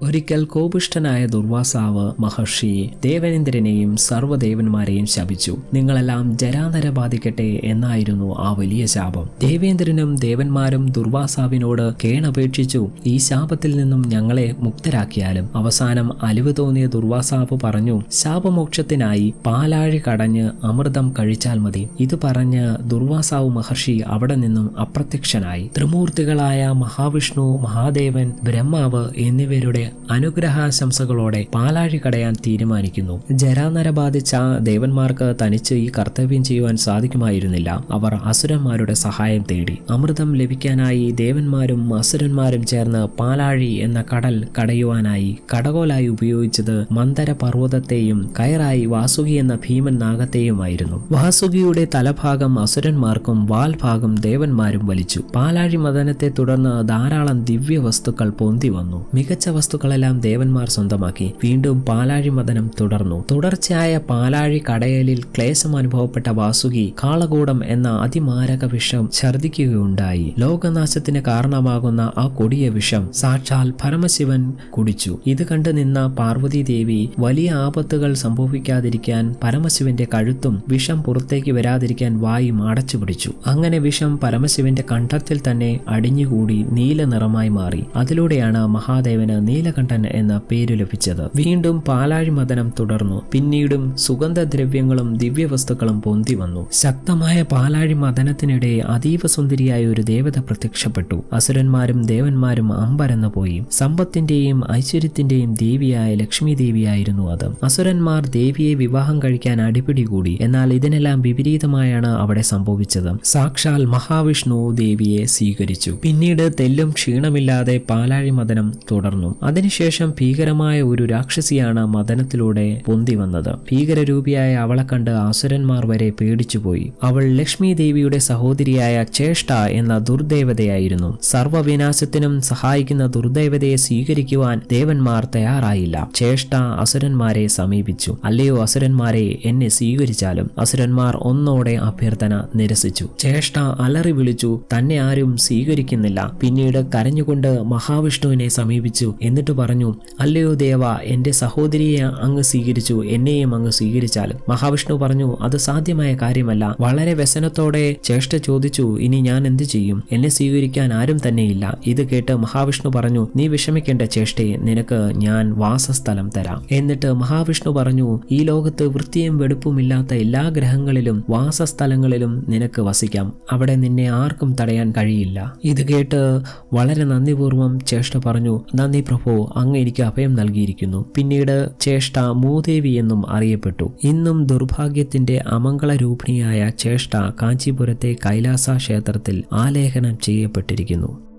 ഒരിക്കൽ കോപിഷ്ഠനായ ദുർവാസാവ് മഹർഷി ദേവേന്ദ്രനെയും സർവ്വദേവന്മാരെയും ശപിച്ചു നിങ്ങളെല്ലാം ജരാനര ബാധിക്കട്ടെ എന്നായിരുന്നു ആ വലിയ ശാപം ദേവേന്ദ്രനും ദേവന്മാരും ദുർവാസാവിനോട് കേണപേക്ഷിച്ചു ഈ ശാപത്തിൽ നിന്നും ഞങ്ങളെ മുക്തരാക്കിയാലും അവസാനം അലിവ് തോന്നിയ ദുർവാസാവ് പറഞ്ഞു ശാപമോക്ഷത്തിനായി പാലാഴി കടഞ്ഞ് അമൃതം കഴിച്ചാൽ മതി ഇത് പറഞ്ഞ് ദുർവാസാവ് മഹർഷി അവിടെ നിന്നും അപ്രത്യക്ഷനായി ത്രിമൂർത്തികളായ മഹാവിഷ്ണു മഹാദേവൻ ബ്രഹ്മാവ് എന്നിവരുടെ അനുഗ്രഹാശംസകളോടെ പാലാഴി കടയാൻ തീരുമാനിക്കുന്നു ജരാനര ബാധിച്ച ദേവന്മാർക്ക് തനിച്ച് ഈ കർത്തവ്യം ചെയ്യുവാൻ സാധിക്കുമായിരുന്നില്ല അവർ അസുരന്മാരുടെ സഹായം തേടി അമൃതം ലഭിക്കാനായി ദേവന്മാരും അസുരന്മാരും ചേർന്ന് പാലാഴി എന്ന കടൽ കടയുവാനായി കടകോലായി ഉപയോഗിച്ചത് മന്ദര പർവ്വതത്തെയും കയറായി വാസുകി എന്ന ഭീമൻ നാഗത്തെയുമായിരുന്നു വാസുകിയുടെ തലഭാഗം അസുരന്മാർക്കും വാൽഭാഗം ദേവന്മാരും വലിച്ചു പാലാഴി മദനത്തെ തുടർന്ന് ധാരാളം ദിവ്യ വസ്തുക്കൾ പൊന്തി വന്നു മികച്ച വസ്തുക്കളെല്ലാം ദേവന്മാർ സ്വന്തമാക്കി വീണ്ടും പാലാഴി മദനം തുടർന്നു തുടർച്ചയായ പാലാഴി കടയലിൽ ക്ലേശം അനുഭവപ്പെട്ട വാസുകി കാളകൂടം എന്ന അതിമാരക വിഷം ഛർദിക്കുകയുണ്ടായി ലോകനാശത്തിന് കാരണമാകുന്ന ആ കൊടിയ വിഷം സാക്ഷാൽ പരമശിവൻ കുടിച്ചു ഇത് കണ്ടു നിന്ന പാർവതി ദേവി വലിയ ആപത്തുകൾ സംഭവിക്കാതിരിക്കാൻ പരമശിവന്റെ കഴുത്തും വിഷം പുറത്തേക്ക് വരാതിരിക്കാൻ വായും അടച്ചു പിടിച്ചു അങ്ങനെ വിഷം പരമശിവന്റെ കണ്ഠത്തിൽ തന്നെ അടിഞ്ഞുകൂടി നീല നിറമായി മാറി അതിലൂടെയാണ് മഹാദേവന് നീലകണ്ഠൻ എന്ന പേര് ലഭിച്ചത് വീണ്ടും പാലാഴി മദനം തുടർന്നു പിന്നീടും സുഗന്ധദ്രവ്യങ്ങളും ദിവ്യവസ്തുക്കളും പൊന്തി വന്നു ശക്തമായ പാലാഴി മദനത്തിനിടെ അതീവ സുന്ദരിയായ ഒരു ദേവത പ്രത്യക്ഷപ്പെട്ടു അസുരന്മാരും ദേവന്മാരും അമ്പരന്നു പോയി സമ്പത്തിന്റെയും ഐശ്വര്യത്തിന്റെയും ദേവിയായ ലക്ഷ്മി ദേവിയായിരുന്നു അത് അസുരന്മാർ ദേവിയെ വിവാഹം കഴിക്കാൻ അടിപിടി കൂടി എന്നാൽ ഇതിനെല്ലാം വിപരീതമായാണ് അവിടെ സംഭവിച്ചത് സാക്ഷാൽ മഹാവിഷ്ണു ദേവിയെ സ്വീകരിച്ചു പിന്നീട് തെല്ലും ക്ഷീണമില്ലാതെ പാലാഴി മദനം തുടർന്നു അതിനുശേഷം ഭീകരമായ ഒരു രാക്ഷസിയാണ് മദനത്തിലൂടെ പൊന്തി വന്നത് ഭീകരരൂപിയായ അവളെ കണ്ട് അസുരന്മാർ വരെ പേടിച്ചുപോയി അവൾ ലക്ഷ്മി ദേവിയുടെ സഹോദരിയായ ചേഷ്ട എന്ന ദുർദേവതയായിരുന്നു സർവ്വവിനാശത്തിനും സഹായിക്കുന്ന ദുർദേവതയെ സ്വീകരിക്കുവാൻ ദേവന്മാർ തയ്യാറായില്ല ചേഷ്ട അസുരന്മാരെ സമീപിച്ചു അല്ലയോ അസുരന്മാരെ എന്നെ സ്വീകരിച്ചാലും അസുരന്മാർ ഒന്നോടെ അഭ്യർത്ഥന നിരസിച്ചു ചേഷ്ട അലറി വിളിച്ചു തന്നെ ആരും സ്വീകരിക്കുന്നില്ല പിന്നീട് കരഞ്ഞുകൊണ്ട് മഹാവിഷ്ണുവിനെ സമീപിച്ചു എന്നിട്ട് പറഞ്ഞു അല്ലയോ ദേവ എന്റെ സഹോദരിയെ അങ്ങ് സ്വീകരിച്ചു എന്നെയും അങ്ങ് സ്വീകരിച്ചാലും മഹാവിഷ്ണു പറഞ്ഞു അത് സാധ്യമായ കാര്യമല്ല വളരെ വ്യസനത്തോടെ ചേഷ്ട ചോദിച്ചു ഇനി ഞാൻ എന്തു ചെയ്യും എന്നെ സ്വീകരിക്കാൻ ആരും തന്നെയില്ല ഇത് കേട്ട് മഹാവിഷ്ണു പറഞ്ഞു നീ വിഷമിക്കേണ്ട ചേഷ്ടയെ നിനക്ക് ഞാൻ വാസസ്ഥലം തരാം എന്നിട്ട് മഹാവിഷ്ണു പറഞ്ഞു ഈ ലോകത്ത് വൃത്തിയും വെടുപ്പുമില്ലാത്ത എല്ലാ ഗ്രഹങ്ങളിലും വാസസ്ഥലങ്ങളിലും നിനക്ക് വസിക്കാം അവിടെ നിന്നെ ആർക്കും തടയാൻ കഴിയില്ല ഇത് കേട്ട് വളരെ നന്ദിപൂർവ്വം ചേഷ്ട പറഞ്ഞു നന്ദി പ്രഭു അങ്ങ് എനിക്ക് അഭയം നൽകിയിരിക്കുന്നു പിന്നീട് ചേഷ്ട മൂദേവി എന്നും അറിയപ്പെട്ടു ഇന്നും ദുർഭാഗ്യത്തിന്റെ അമംഗളരൂപിണിയായ ചേഷ്ട കാഞ്ചീപുരത്തെ കൈലാസ ക്ഷേത്രത്തിൽ ആലേഖനം ചെയ്യപ്പെട്ടിരിക്കുന്നു